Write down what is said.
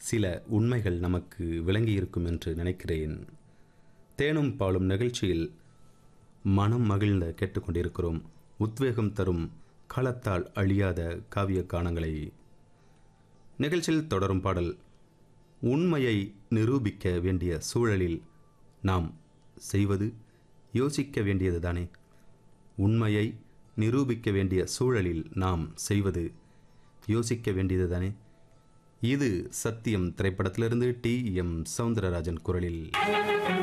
சில உண்மைகள் நமக்கு விளங்கியிருக்கும் என்று நினைக்கிறேன் தேனும் பாலும் நிகழ்ச்சியில் மனம் மகிழ்ந்த கேட்டுக்கொண்டிருக்கிறோம் உத்வேகம் தரும் களத்தால் அழியாத காவிய கானங்களை நிகழ்ச்சியில் தொடரும் பாடல் உண்மையை நிரூபிக்க வேண்டிய சூழலில் நாம் செய்வது யோசிக்க வேண்டியது தானே உண்மையை நிரூபிக்க வேண்டிய சூழலில் நாம் செய்வது யோசிக்க வேண்டியது தானே இது சத்தியம் திரைப்படத்திலிருந்து டி எம் சவுந்தரராஜன் குரலில்